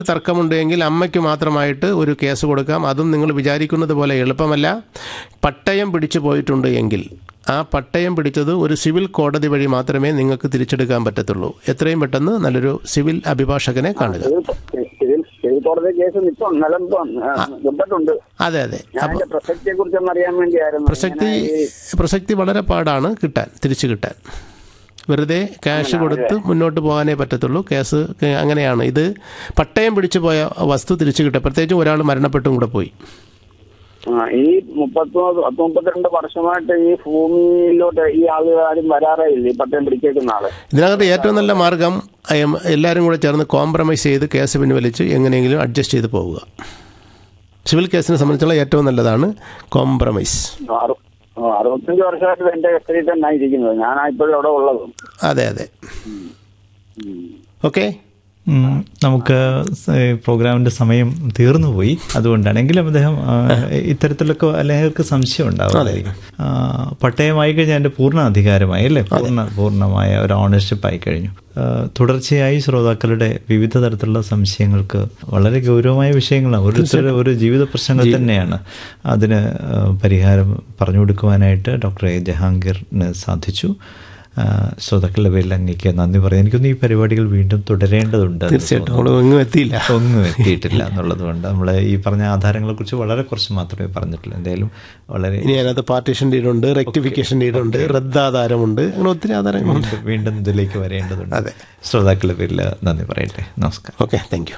തർക്കമുണ്ടെങ്കിൽ അമ്മയ്ക്ക് മാത്രമായിട്ട് ഒരു കേസ് കൊടുക്കാം അതും നിങ്ങൾ വിചാരിക്കുന്നത് പോലെ എളുപ്പമല്ല പട്ടയം പിടിച്ചു പോയിട്ടുണ്ട് എങ്കിൽ ആ പട്ടയം പിടിച്ചത് ഒരു സിവിൽ കോടതി വഴി മാത്രമേ നിങ്ങൾക്ക് തിരിച്ചെടുക്കാൻ പറ്റത്തുള്ളൂ എത്രയും പെട്ടെന്ന് നല്ലൊരു സിവിൽ അഭിഭാഷകനെ കാണുക സിവിൽ സിവിൽ സിവിൽ കോടതി കേസ് ഇപ്പം നിലനിൽപ്പം ഗുണ്ടട്ടുണ്ട് അതെ അതെ ഞാൻ അതിന്റെ പ്രസക്തിയെ കുറിച്ചൊന്ന് അറിയാൻ വേണ്ടിയായിരുന്നു പ്രസക്തി ഇങ്ങനെ ഈ- പ്രസക്തി വളരെ പാടാണ് കിട്ടാൻ തിരിച്ചു കിട്ടാൻ വെറുതെ ക്യാഷ് കൊടുത്ത് മുന്നോട്ട് പോകാനേ പറ്റത്തുള്ളൂ കേസ് ക- അങ്ങനെയാണ് ഇത് പട്ടയം പിടിച്ചു പോയ വസ്തു തിരിച്ചു കിട്ടുക പ്രത്യേകിച്ചും ഒരാൾ മരണപ്പെട്ടും കൂടെ പോയി ആ, ഈ മുപ്പത്തൊന്ന് പത്ത് മുപ്പത്തിരണ്ട് വർഷമായിട്ട് ഈ ഭൂമിയിലോട്ട് ഈ ആളുകൾ ആരും വരാറേ ഇല്ല ഈ പട്ടയം പിടിച്ചേക്കുന്ന ആള് ഇതിനകത്ത് ഏറ്റവും നല്ല മാർഗം അയം- എല്ലാവരും കൂടെ ചേർന്ന് കോംപ്രമൈസ് ചെയ്ത് കേസ് പിൻവലിച്ച് എങ്ങനെയെങ്കിലും അഡ്ജസ്റ്റ് ചെയ്ത് പോവുക സിവിൽ കേസിനെ സംബന്ധിച്ചുള്ള ഏറ്റവും നല്ലതാണ് കോംപ്രമൈസ് അറു- ആ, അറുപത്തഞ്ച് വർഷമായിട്ട് എന്റെ കസ്റ്റഡിയിൽ തന്നെ ഇരിക്കുന്നത് ഞാൻ ഇപ്പോഴും അവിടെ ഉള്ളത് അതെ അതെ ഓക്കെ ഉം, നമുക്ക് സ- ഈ പ്രോഗ്രാമിന്റെ സമയം തീർന്നു പോയി അതുകൊണ്ടാണെങ്കിലും അദ്ദേഹം ആ, ഇത്തരത്തിലൊക്കെ അല്ലെങ്കിൽ സംശയം ഉണ്ടാവും ആ, പട്ടയമായി കഴിഞ്ഞാൽ അതിന്റെ പൂർണ്ണ അധികാരമായി അല്ലേ പൂർണ്ണ പൂർണ്ണമായ ഒരു ഓണർഷിപ്പ് ആയി കഴിഞ്ഞു ആ, തുടർച്ചയായി ശ്രോതാക്കളുടെ വിവിധ തരത്തിലുള്ള സംശയങ്ങൾക്ക് വളരെ ഗൗരവമായ വിഷയങ്ങളാണ് ഓരോരുത്തരുടെ ഒരു ജീവിത പ്രശ്നങ്ങൾ തന്നെയാണ് അതിന് ആ, പരിഹാരം പറഞ്ഞു കൊടുക്കുവാനായിട്ട് ഡോക്ടർ എ ജഹാംഗീറിന് സാധിച്ചു ആ, ശ്രോതാക്കളുടെ പേരിൽ അങ്ങേക്ക് നന്ദി പറയാം എനിക്കൊന്ന് ഈ പരിപാടികൾ വീണ്ടും തുടരേണ്ടതുണ്ട് എന്ന് തീർച്ചയായിട്ടും നമ്മൾ ഒന്നും എത്തിയില്ല ഒന്നും എത്തിയിട്ടില്ല എന്നുള്ളത് കൊണ്ട് നമ്മൾ ഈ പറഞ്ഞ ആധാരങ്ങളെ കുറിച്ച് വളരെ കുറച്ച് മാത്രമേ പറഞ്ഞിട്ടുള്ളൂ എന്തായാലും വളരെ ഇനി അതിനകത്ത് പാർട്ടീഷൻ ഡീഡുണ്ട് റെക്ടിഫിക്കേഷൻ ഡീഡുണ്ട് റദ്ദാധാരമുണ്ട് അങ്ങനെ ഒത്തിരി ആധാരങ്ങളുണ്ട് വീണ്ടും- വീണ്ടും ഇതിലേക്ക് വരേണ്ടതുണ്ട് ശ്രോതാക്കളുടെ പേരിൽ നന്ദി പറയട്ടെ നമസ്കാരം ഓക്കെ താങ്ക് യു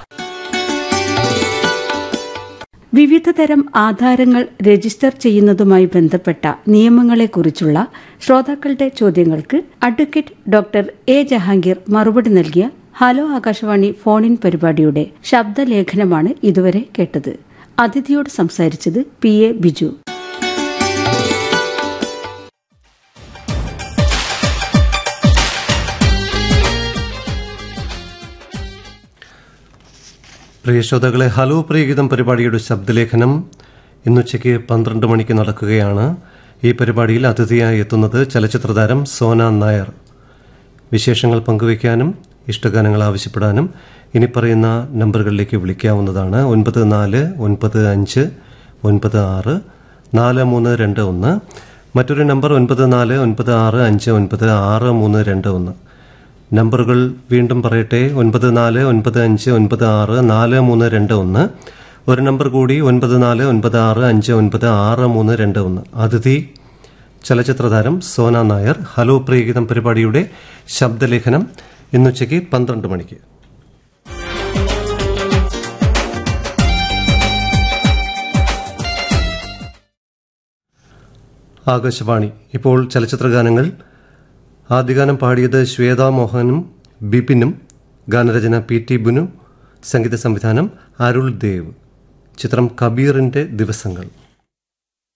വിവിധ തരം ആധാരങ്ങൾ രജിസ്റ്റർ ചെയ്യുന്നതുമായി ബന്ധപ്പെട്ട നിയമങ്ങളെക്കുറിച്ചുള്ള ശ്രോതാക്കളുടെ ചോദ്യങ്ങൾക്ക് അഡ്വക്കേറ്റ് ഡോക്ടർ എ ജഹാംഗീർ മറുപടി നൽകിയ ഹലോ ആകാശവാണി ഫോണിൻ പരിപാടിയുടെ ശബ്ദലേഖനമാണ് ഇതുവരെ കേട്ടത് അതിഥിയോട് സംസാരിച്ചത് പി എ ബിജു പ്രിയ ശ്രോതാക്കളെ ഹലോ പ്രിയഗീതം പരിപാടിയുടെ ശബ്ദലേഖനം ഇന്നുച്ചയ്ക്ക് പന്ത്രണ്ട് മണിക്ക് നടക്കുകയാണ് ഈ പരിപാടിയിൽ അതിഥിയായി എത്തുന്നത് ചലച്ചിത്രതാരം സോന നായർ വിശേഷങ്ങൾ പങ്കുവയ്ക്കാനും ഇഷ്ടഗാനങ്ങൾ ആവശ്യപ്പെടാനും ഇനി പറയുന്ന നമ്പറുകളിലേക്ക് വിളിക്കാവുന്നതാണ് ഒൻപത് നാല് ഒൻപത് അഞ്ച് ഒൻപത് ആറ് നാല് മൂന്ന് രണ്ട് ഒന്ന് മറ്റൊരു നമ്പർ ഒൻപത് നാല് ഒൻപത് ആറ് അഞ്ച് ഒൻപത് ആറ് മൂന്ന് രണ്ട് ഒന്ന് നമ്പറുകൾ വീണ്ടും പറയട്ടെ ഒൻപത് നാല് ഒൻപത് അഞ്ച് ഒൻപത് ആറ് നാല് മൂന്ന് രണ്ട് ഒന്ന് ഒരു നമ്പർ കൂടി ഒൻപത് നാല് ഒൻപത് ആറ് അഞ്ച് ഒൻപത് ആറ് മൂന്ന് രണ്ട് ഒന്ന് അതിഥി ചലച്ചിത്രതാരം സോന നായർ ഹലോ പ്രിയഗീതം പരിപാടിയുടെ ശബ്ദലേഖനം ഇന്നുച്ചയ്ക്ക് പന്ത്രണ്ട് മണിക്ക് ആകാശവാണി ഇപ്പോൾ ചലച്ചിത്ര ഗാനങ്ങൾ ആദ്യഗാനം പാടിയത് ശ്വേതാ മോഹനും ബിപിനും ഗാനരചന പി ടി ബുനു സംഗീത സംവിധാനം അരുൾ ദേവ് ചിത്രം കബീറിൻ്റെ ദിവസങ്ങൾ